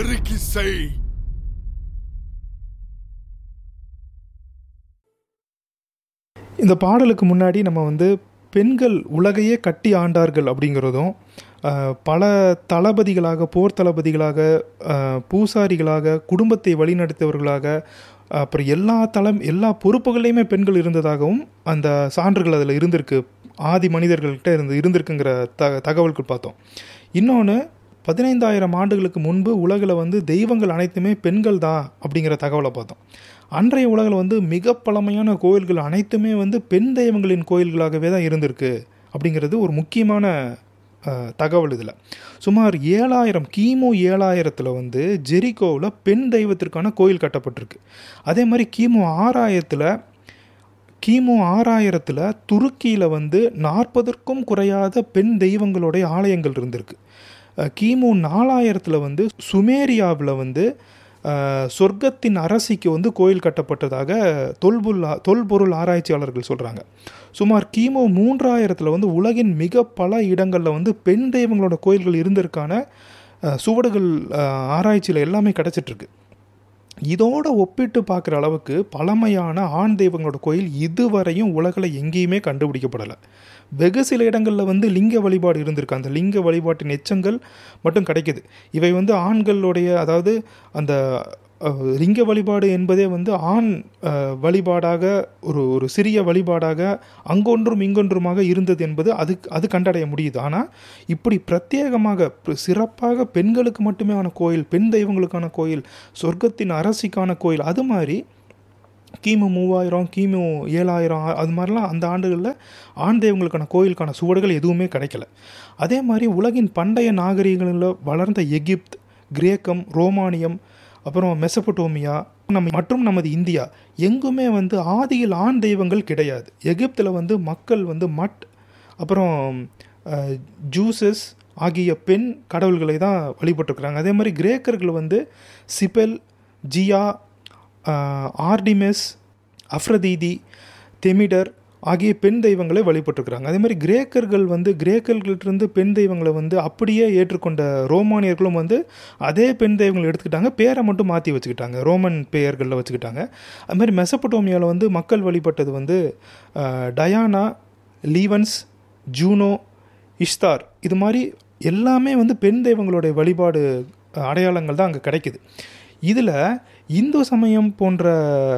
அறிக்கை செய் இந்த பாடலுக்கு முன்னாடி நம்ம வந்து பெண்கள் உலகையே கட்டி ஆண்டார்கள் அப்படிங்கிறதும் அஹ், பல தளபதிகளாக போர் தளபதிகளாக அஹ், பூசாரிகளாக குடும்பத்தை வழிநடத்தியவர்களாக அப்புறம் எல்லா தளம் எல்லா பொறுப்புகள்லையுமே பெண்கள் இருந்ததாகவும் அந்த சான்றுகள் அதில் இருந்திருக்கு ஆதி மனிதர்கள்கிட்ட இருந்து இருந்திருக்குங்கிற த தகவல்கள் பார்த்தோம் இன்னொன்று பதினைந்தாயிரம் ஆண்டுகளுக்கு முன்பு உலகில் வந்து தெய்வங்கள் அனைத்துமே பெண்கள் தான் அப்படிங்கிற தகவலை பார்த்தோம் அன்றைய உலகில் வந்து மிக பழமையான கோயில்கள் அனைத்துமே வந்து பெண் தெய்வங்களின் கோயில்களாகவே தான் இருந்திருக்கு அப்படிங்கிறது ஒரு முக்கியமான அஹ், தகவல் இதில் சுமார் ஏழாயிரம் கிமு ஏழாயிரத்தில் வந்து ஜெரிகோவில் பெண் தெய்வத்திற்கான கோயில் கட்டப்பட்டிருக்கு அதே மாதிரி கிமு ஆறாயிரத்தில் கிமு ஆறாயிரத்தில் துருக்கியில் வந்து நாற்பதற்கும் குறையாத பெண் தெய்வங்களுடைய ஆலயங்கள் இருந்திருக்கு அஹ் கிமு நாலாயிரத்தில் வந்து சுமேரியாவில் வந்து அஹ், சொர்க்கத்தின் அரசிக்கு வந்து கோயில் கட்டப்பட்டதாக தொல்புல் தொல்பொருள் ஆராய்ச்சியாளர்கள் சொல்கிறாங்க சுமார் கிமு மூன்றாயிரத்தில் வந்து உலகின் மிக பல இடங்களில் வந்து பெண் தெய்வங்களோட கோயில்கள் இருந்திருக்கான அஹ், சுவடுகள் ஆராய்ச்சியில் எல்லாமே கிடச்சிட்ருக்கு இதோட ஒப்பிட்டு பார்க்குற அளவுக்கு பழமையான ஆண் தெய்வங்களோட கோயில் இதுவரையும் உலகில் எங்கேயுமே கண்டுபிடிக்கப்படலை வெகு சில இடங்களில் வந்து லிங்க வழிபாடு இருந்திருக்கு அந்த லிங்க வழிபாட்டின் எச்சங்கள் மட்டும் கிடைக்குது இவை வந்து ஆண்களுடைய அதாவது அந்த அஹ், லிங்க வழிபாடு என்பதே வந்து ஆண் அஹ், வழிபாடாக ஒரு ஒரு சிறிய வழிபாடாக அங்கொன்றும் இங்கொன்றுமாக இருந்தது என்பது அது அது கண்டடைய முடியுது ஆனால் இப்படி பிரத்யேகமாக ப- சிறப்பாக பெண்களுக்கு மட்டுமே ஆன கோயில் பெண் தெய்வங்களுக்கான கோயில் சொர்க்கத்தின் அரசிக்கான கோயில் அது மாதிரி கிமு மூவாயிரம் கிமு ஏழாயிரம் அது மாதிரிலாம் அந்த ஆண்டுகளில் ஆண் தெய்வங்களுக்கான கோயிலுக்கான சுவடுகள் எதுவுமே கிடைக்கல அதே மாதிரி உலகின் பண்டைய நாகரிகங்களில் வளர்ந்த எகிப்த் கிரேக்கம் ரோமானியம் அப்புறம் மெசபடோமியா நம்ம மற்றும் நமது இந்தியா எங்குமே வந்து ஆதியில் ஆண் தெய்வங்கள் கிடையாது எகிப்தில் வந்து மக்கள் வந்து மட் அப்புறம் அஹ், ஜூசஸ் ஆகிய பெண் கடவுள்களை தான் வழிபட்டுருக்குறாங்க அதே மாதிரி கிரேக்கர்கள் வந்து சிபெல் ஜியா ஆஹ், ஆர்டிமெஸ் அஃப்ரதீதி தெமிடர் ஆகிய பெண் தெய்வங்களை வழிபட்டுருக்குறாங்க அதே மாதிரி கிரேக்கர்கள் வந்து கிரேக்கர்கள்ட்டிருந்து பெண் தெய்வங்களை வந்து அப்படியே ஏற்றுக்கொண்ட ரோமானியர்களும் வந்து அதே பெண் தெய்வங்களை எடுத்துக்கிட்டாங்க பேரை மட்டும் மாற்றி வச்சுக்கிட்டாங்க ரோமன் பெயர்களில் வச்சுக்கிட்டாங்க அது மாதிரி மெசபடோமியாவில் வந்து மக்கள் வழிபட்டது வந்து ஆஹ், டயானா லீவன்ஸ் ஜூனோ இஷ்தார் இது மாதிரி எல்லாமே வந்து பெண் தெய்வங்களுடைய வழிபாடு அஹ், அடையாளங்கள் தான் அங்கே கிடைக்குது இதில் இந்து சமயம் போன்ற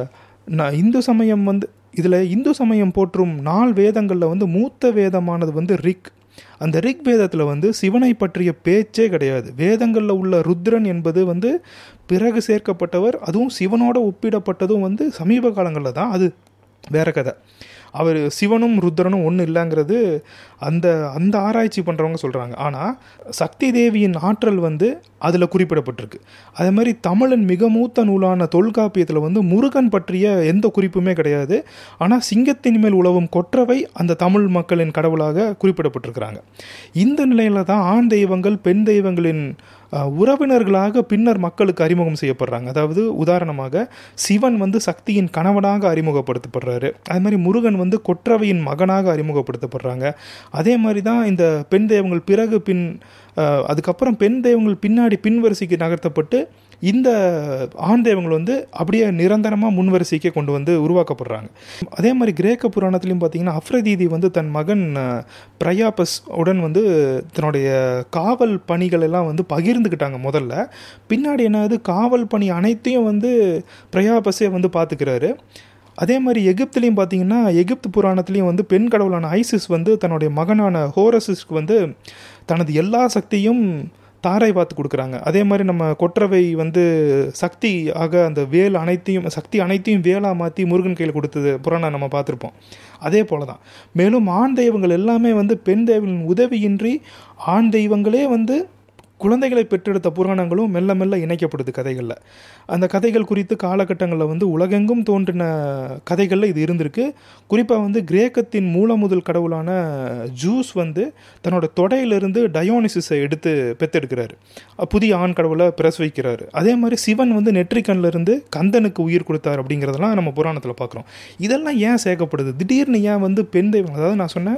ந- இந்து சமயம் வந்து இதில் இந்து சமயம் போற்றும் நால் வேதங்களில் வந்து மூத்த வேதமானது வந்து ரிக் அந்த ரிக் வேதத்தில் வந்து சிவனை பற்றிய பேச்சே கிடையாது வேதங்களில் உள்ள ருத்ரன் என்பது வந்து பிறகு சேர்க்கப்பட்டவர் அதுவும் சிவனோட ஒப்பிடப்பட்டதும் வந்து சமீப காலங்களில் தான் அது வேற கதை அவர் சிவனும் ருத்ரனும் ஒன்றும் இல்லைங்கிறது அந்த அந்த ஆராய்ச்சி பண்ணுறவங்க சொல்கிறாங்க ஆனால் சக்தி தேவியின் ஆற்றல் வந்து அதில் குறிப்பிடப்பட்டிருக்கு அதே மாதிரி தமிழின் மிக மூத்த நூலான தொல்காப்பியத்தில் வந்து முருகன் பற்றிய எந்த குறிப்புமே கிடையாது ஆனால் சிங்கத்தின் மேல் உழவும் கொற்றவை அந்த தமிழ் மக்களின் கடவுளாக குறிப்பிடப்பட்டிருக்கிறாங்க இந்த நிலையில தான் ஆண் தெய்வங்கள் பெண் தெய்வங்களின் அஹ், உறவினர்களாக பின்னர் மக்களுக்கு அறிமுகம் செய்யப்படுறாங்க அதாவது உதாரணமாக சிவன் வந்து சக்தியின் கணவனாக அறிமுகப்படுத்தப்படுறாரு அதே மாதிரி முருகன் வந்து கொற்றவையின் மகனாக அறிமுகப்படுத்தப்படுறாங்க அதே மாதிரி தான் இந்த பெண் தெய்வங்கள் பிறகு பின் அஹ், அதுக்கப்புறம் பெண் தெய்வங்கள் பின்னாடி பின் வரிசைக்கு நகர்த்தப்பட்டு இந்த ஆண் தெய்வங்கள் வந்து அப்படியே நிரந்தரமாக முன்வரிசைக்கு கொண்டு வந்து உருவாக்கப்படுறாங்க அதே மாதிரி கிரேக்க புராணத்துலையும் பார்த்தீங்கன்னா அஃப்ரதீதி வந்து தன் மகன் அஹ், பிரயாபஸ் உடன் வந்து தன்னுடைய காவல் பணிகள் எல்லாம் வந்து பகிர்ந்துக்கிட்டாங்க முதல்ல பின்னாடி என்னது காவல் பணி அனைத்தையும் வந்து பிரயாபஸே வந்து பார்த்துக்கிறாரு அதே மாதிரி எகிப்துலேயும் பார்த்தீங்கன்னா எகிப்து புராணத்துலேயும் வந்து பெண் கடவுளான ஐசிஸ் வந்து தன்னுடைய மகனான ஹோரசிஸ்க்கு வந்து தனது எல்லா சக்தியும் தாரை பார்த்து கொடுக்குறாங்க அதே மாதிரி நம்ம கொற்றவை வந்து சக்தி ஆக அந்த வேல் அனைத்தையும் சக்தி அனைத்தையும் வேலா மாற்றி முருகன் கையில் கொடுத்தது புராணம் நம்ம பார்த்துருப்போம் அதே போல தான் மேலும் ஆண் தெய்வங்கள் எல்லாமே வந்து பெண் தெய்வங்களின் உதவியின்றி ஆண் தெய்வங்களே வந்து குழந்தைகளை பெற்றெடுத்த புராணங்களும் மெல்ல மெல்ல இணைக்கப்படுது கதைகளில் அந்த கதைகள் குறித்து காலகட்டங்களில் வந்து உலகெங்கும் தோன்றின கதைகளில் இது இருந்திருக்கு குறிப்பாக வந்து கிரேக்கத்தின் மூலமுதல் கடவுளான ஜூஸ் வந்து தன்னோட தொடையிலிருந்து டயோனிசிஸை எடுத்து பெத்தெடுக்கிறாரு அஹ் புதிய ஆண் கடவுளை பிரசவிக்கிறாரு அதே மாதிரி சிவன் வந்து நெற்றிக்கண்ல இருந்து கந்தனுக்கு உயிர் கொடுத்தார் அப்படிங்கிறதெல்லாம் நம்ம புராணத்தில் பார்க்குறோம் இதெல்லாம் ஏன் சேர்க்கப்படுது திடீர்னு ஏன் வந்து பெண் தெய்வம் அதாவது நான் சொன்னேன்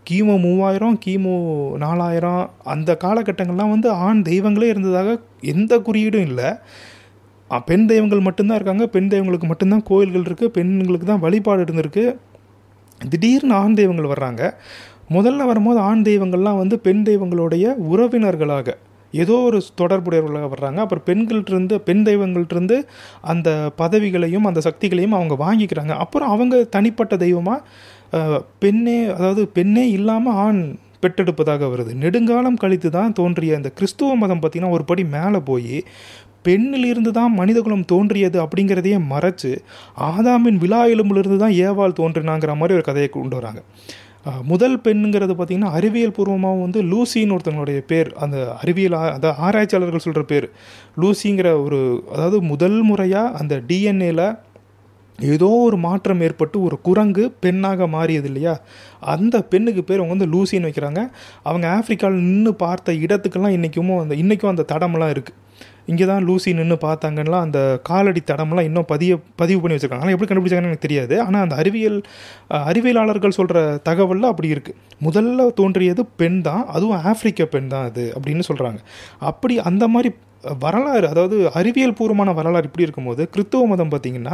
கிமு மூவாயிரம் கிமு நாலாயிரம் அந்த காலகட்டங்கள்லாம் வந்து ஆண் தெய்வங்களே இருந்ததாக எந்த குறியீடும் இல்லை அ, பெண் தெய்வங்கள் மட்டும்தான் இருக்காங்க பெண் தெய்வங்களுக்கு மட்டும்தான் கோயில்கள் இருக்குது பெண்களுக்கு தான் வழிபாடு இருந்திருக்கு திடீர்னு ஆண் தெய்வங்கள் வர்றாங்க முதல்ல வரும்போது ஆண் தெய்வங்கள்லாம் வந்து பெண் தெய்வங்களுடைய உறவினர்களாக ஏதோ ஒரு தொடர்புடையவர்களாக வர்றாங்க அப்புறம் பெண்கள்கிட்டருந்து பெண் தெய்வங்கள்கிட்டருந்து அந்த பதவிகளையும் அந்த சக்திகளையும் அவங்க வாங்கிக்கிறாங்க அப்புறம் அவங்க தனிப்பட்ட தெய்வமாக பெண்ணே அதாவது பெண்ணே இல்லாமல் ஆண் பெற்றெடுப்பதாக வருது நெடுங்காலம் கழித்து தான் தோன்றிய இந்த கிறிஸ்துவ மதம் பார்த்திங்கன்னா ஒரு படி மேலே போய் பெண்ணிலிருந்து தான் மனிதகுலம் தோன்றியது அப்படிங்கிறதையே மறைச்சு ஆதாமின் விழா எலும்பிலிருந்து தான் ஏவாள் தோன்றினாங்கிற மாதிரி ஒரு கதையை கொண்டு வராங்க அஹ் முதல் பெண்ணுங்கிறது பார்த்திங்கன்னா அறிவியல் பூர்வமாக வந்து லூசின்னு ஒருத்தவங்களுடைய பேர் அந்த அறிவியல் ஆ- அதாவது ஆராய்ச்சியாளர்கள் சொல்கிற பேர் லூசிங்கிற ஒரு அதாவது முதல் முறையாக அந்த டிஎன்ஏல ஏதோ ஒரு மாற்றம் ஏற்பட்டு ஒரு குரங்கு பெண்ணாக மாறியது இல்லையா அந்த பெண்ணுக்கு பேர் அவங்க வந்து லூசின்னு வைக்கிறாங்க அவங்க ஆப்பிரிக்காவில் நின்று பார்த்த இடத்துக்கெல்லாம் இன்றைக்கும் அந்த இன்றைக்கும் அந்த தடமெல்லாம் இருக்குது இங்கே தான் லூசி நின்று பார்த்தாங்கன்னா அந்த காலடி தடமெல்லாம் இன்னும் பதிய பதிவு பண்ணி வச்சுருக்காங்க ஆனால் எப்படி கண்டுபிடிச்சாங்கன்னு எனக்கு தெரியாது ஆனால் அந்த அறிவியல் அஹ், அறிவியலாளர்கள் சொல்கிற தகவலில் அப்படி இருக்குது முதல்ல தோன்றியது பெண் தான் அதுவும் ஆப்பிரிக்க பெண் தான் அது அப்படின்னு சொல்கிறாங்க அப்படி அந்த மாதிரி வரலாறு அதாவது அறிவியல் பூர்வமான வரலாறு இப்படி இருக்கும்போது கிறிஸ்துவ மதம் பார்த்திங்கன்னா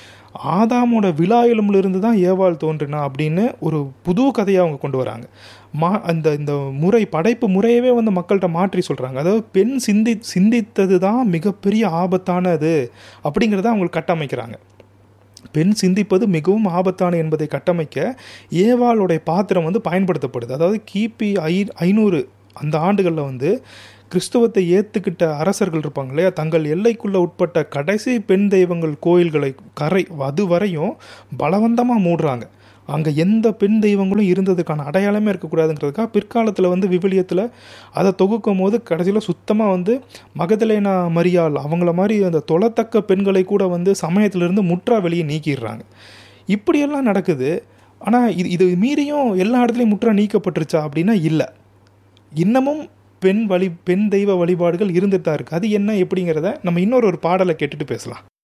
ஆதாமோட விழா எலும்பிலிருந்து தான் ஏவாள் தோன்றினா அப்படின்னு ஒரு புது கதையை அவங்க கொண்டு வராங்க மா அந்த இந்த முறை படைப்பு முறையவே வந்து மக்கள்கிட்ட மாற்றி சொல்கிறாங்க அதாவது பெண் சிந்தி சிந்தித்தது தான் மிகப்பெரிய ஆபத்தானது அப்படிங்கிறத அவங்க கட்டமைக்கிறாங்க பெண் சிந்திப்பது மிகவும் ஆபத்தான என்பதை கட்டமைக்க ஏவாளுடைய பாத்திரம் வந்து பயன்படுத்தப்படுது அதாவது கிபி ஐ ஐநூறு அந்த ஆண்டுகளில் வந்து கிறிஸ்துவத்தை ஏற்றுக்கிட்ட அரசர்கள் இருப்பாங்க இல்லையா தங்கள் எல்லைக்குள்ள உட்பட்ட கடைசி பெண் தெய்வங்கள் கோயில்களை கரை அது வரையும் பலவந்தமாக மூடுறாங்க அங்கே எந்த பெண் தெய்வங்களும் இருந்ததுக்கான அடையாளமே இருக்கக்கூடாதுங்கிறதுக்காக பிற்காலத்தில் வந்து விவிலியத்தில் அதை தொகுக்கும் போது கடைசியில் சுத்தமாக வந்து மகதலேனா மரியாள் அவங்கள மாதிரி அந்த தொலைத்தக்க பெண்களை கூட வந்து சமயத்திலிருந்து முற்றா வெளியே நீக்கிடுறாங்க இப்படியெல்லாம் நடக்குது ஆனால் இது இது மீறியும் எல்லா இடத்துலையும் முற்றா நீக்கப்பட்டுருச்சா அப்படின்னா இல்லை இன்னமும் பெண் வழி பெண் தெய்வ வழிபாடுகள் இருந்துட்டு தான் இருக்குது அது என்ன எப்படிங்கிறத நம்ம இன்னொரு ஒரு பாடலை கேட்டுட்டு பேசலாம்